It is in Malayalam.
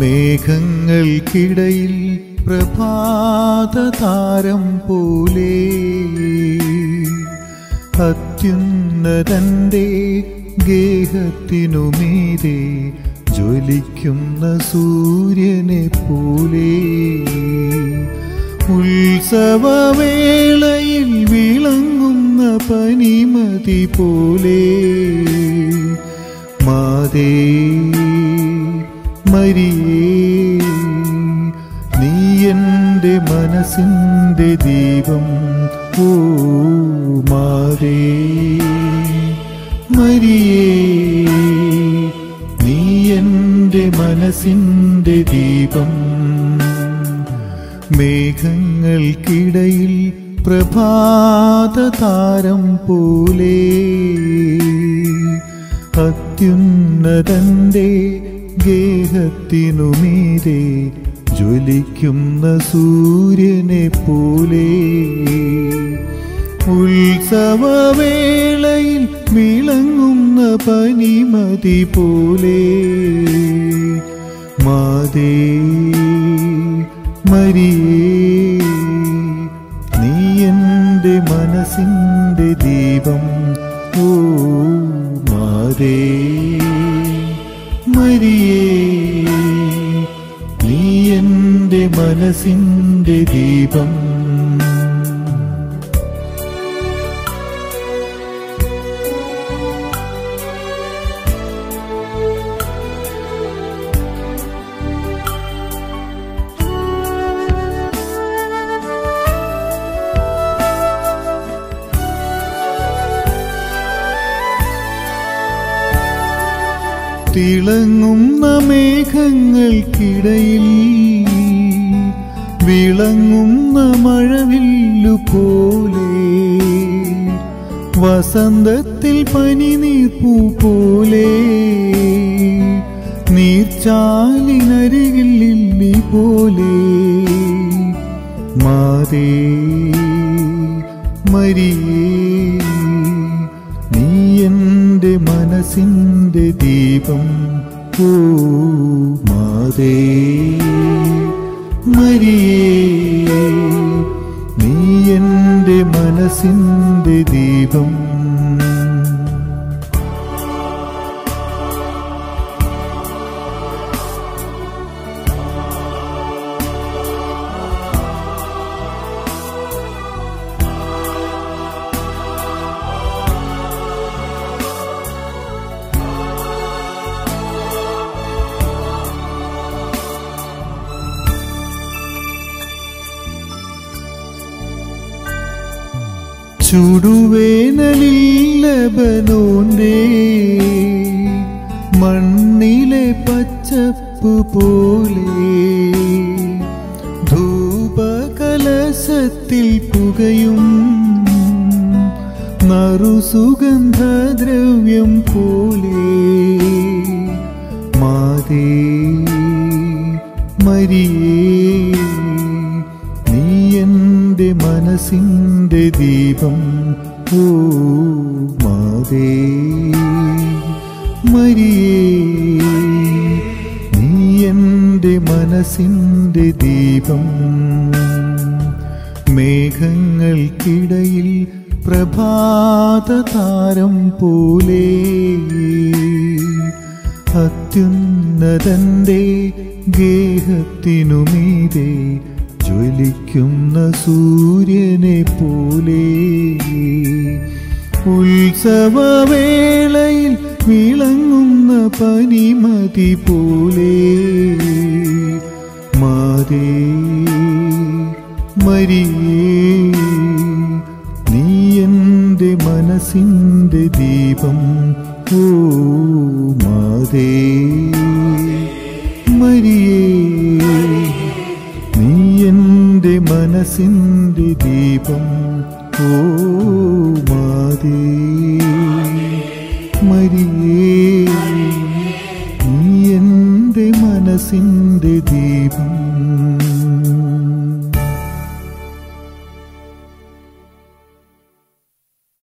മേഘങ്ങൾക്കിടയിൽ പ്രഭാതതാരം പോലെ അത്യുന്നതന്റെ ഗേഹത്തിനുമീതെ ജ്വലിക്കുന്ന സൂര്യനെ പോലെ ഉത്സവവേളയിൽ വിളങ്ങുന്ന പനിമതി പോലെ മാതേ മരിയേ നീ എൻ്റെ മനസ്സിൻ്റെ ദീപം ഓ മാതേ മരിയേ നീ എൻ്റെ മനസ്സിൻ്റെ ദീപം മേഘങ്ങൾക്കിടയിൽ പ്രഭാതതാരം പോലെ അത്യുന്നതന്റെ ഗേഹത്തിനുമീതെ ജ്വലിക്കുന്ന സൂര്യനെ പോലെ ഉത്സവവേളയിൽ വിളങ്ങുന്ന പനിമതി പോലെ മാതേ മരിയേ നീ എൻ്റെ മനസ്സിൻ്റെ ദീപം ഓ മാതേ മരിയേ നീ എൻ്റെ മനസ്സിൻ്റെ ദീപം തിളങ്ങുന്ന മേഘങ്ങൾക്കിടയിൽ വിളങ്ങുന്ന മഴവില്ലു പോലെ വസന്തത്തിൽ പനി നീർപ്പൂ പോലെ നീർച്ചാലിനരികിൽ ലില്ലി പോലെ മാതേ മരിയേ നീ എൻ്റെ മനസ്സിൻ്റെ ദീപം ഓ മാതേ മരിയേ നീ എൻ്റെ മനസ്സിൻ്റെ ദീപം ചുടുവേനലിൽ ലബനോന്റെ മണ്ണിലെ പച്ചപ്പ് പോലെ ധൂപകലശത്തിൽ പുകയും നറുസുഗന്ധദ്രവ്യം പോലെ മാതേ മരിയേ നീ എൻ്റെ മനസ്സിൻ്റെ ദീപം ഓ മാതേ മരിയേ നീ എൻ്റെ മനസ്സിൻ്റെ ദീപം മേഘങ്ങൾക്കിടയിൽ പ്രഭാതതാരം പോലെ അത്യുന്നതന്റെ ഗേഹത്തിനുമീതെ ജ്വലിക്കുന്ന സൂര്യനെ പോലെ ഉത്സവവേളയിൽ വിളങ്ങുന്ന പനിമതി പോലെ മാതേ മരിയേ നീ എൻ്റെ മനസ്സിൻ്റെ ദീപം ഓ മാതേ മരിയേ നീ എൻ്റെ മനസ്സിൻ്റെ ദീപം ഓ മാതേ മരിയേ നീ എൻ്റെ മനസ്സിൻ്റെ ദീപം